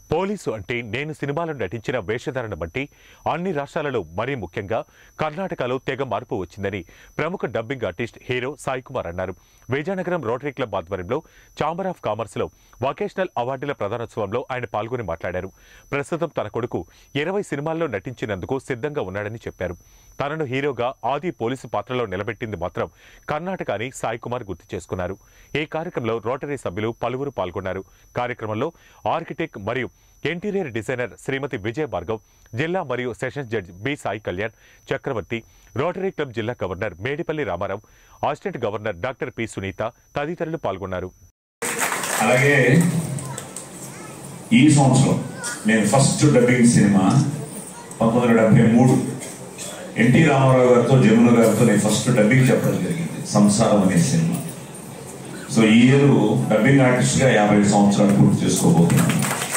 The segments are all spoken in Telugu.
పోలీసు అంటే నేను సినిమాలో నటించిన వేషధారణ బట్టి అన్ని రాష్ట్రాలలో మరీ ముఖ్యంగా కర్ణాటకలో తెగ మార్పు వచ్చిందని ప్రముఖ dubbing artist hero Sai Kumar అన్నారు విజయనగరం రోటరీ క్లబ్ ఆధ్వర్యంలో ఛాంబర్ ఆఫ్ కామర్స్ లో వొకేషనల్ అవార్డుల ప్రదానోత్సవంలో ఆయన పాల్గొని మాట్లాడారు ప్రస్తుతం తన కొడుకు ఇరవై సినిమాల్లో నటించినందుకు సిద్ధంగా ఉన్నాడని చెప్పారు తనను హీరోగా ఆది పోలీసు పాత్రలో నిలబెట్టింది మాత్రం కర్ణాటక అని సాయి కుమార్ గుర్తు చేసుకున్నారు ఈ కార్యక్రమంలో రోటరీ సభ్యులు పలువురు పాల్గొన్నారు కార్యక్రమంలో ఆర్కిటెక్ట్ మరియు ఇంటీరియర్ డిజైనర్ శ్రీమతి విజయ భార్గవ్ జిల్లా మరియు sessions judge B Sai Kalyan Chakravarthy rotary club జిల్లా governor Medipalli Ramarao assistant governor doctor P Sunitha తదితరులు పాల్గొన్నారు అలాగే ఈ సంవత్సరం నేను ఫస్ట్ డబ్బింగ్ సినిమా పంతొమ్మిది వందల డెబ్బై మూడు ఎన్టీ రామారావు గారితో జమున గారితో నేను ఫస్ట్ డబ్బింగ్ చెప్పడం జరిగింది సంసారం అనే సినిమా సో ఈ ఇయర్ డబ్బింగ్ ఆర్టిస్ట్గా యాభై సంవత్సరాలు పూర్తి చేసుకోబోతున్నాను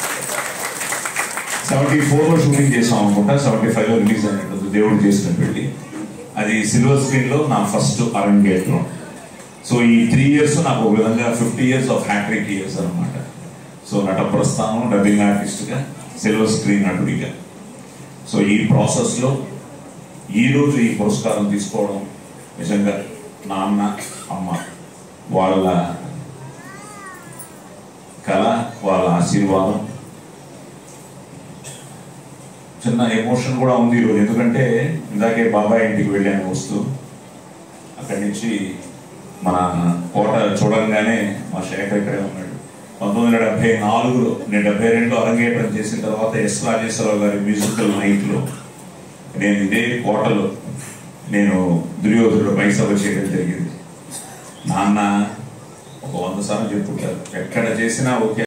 సెవెంటీ ఫోర్లో షూటింగ్ చేసాం అనుకుంటా సెవెంటీ ఫైవ్లో రిలీజ్ అయినట్టు దేవుడు చేసిన పెళ్లి అది సిల్వర్ స్క్రీన్లో నా ఫస్ట్ అరంగేట్లో సో ఈ త్రీ ఇయర్స్ నాకు ఒక విధంగా fifty years of hat-trick years అనమాట సో నట ప్రస్థానం డబ్బింగ్ ఆర్టిస్ట్గా సిల్వర్ స్క్రీన్ నటుడిగా సో ఈ ప్రాసెస్లో ఈ రోజు ఈ పురస్కారం తీసుకోవడం నిజంగా నాన్న అమ్మ వాళ్ళ కళ వాళ్ళ ఆశీర్వాదం చిన్న ఎమోషన్ కూడా ఉంది ఈరోజు ఎందుకంటే ఇందాకే బాబాయ్ ఇంటికి వెళ్ళాను వస్తూ అక్కడి నుంచి మన కోట చూడంగానే మా శేఖర్ ఇక్కడే ఉన్నాడు పంతొమ్మిది వందల డెబ్బై నాలుగులో నేను డెబ్బై రెండులో అరంగేట్రం చేసిన తర్వాత ఎస్ రాజేశ్వరరావు గారి మ్యూజికల్ నైట్లో నేను ఇదే కోటలో నేను దుర్యోధనుడు బైసభ చేయడం జరిగింది నాన్న ఒక వంద సార్లు చెప్పుంటారు ఎక్కడ చేసినా ఓకే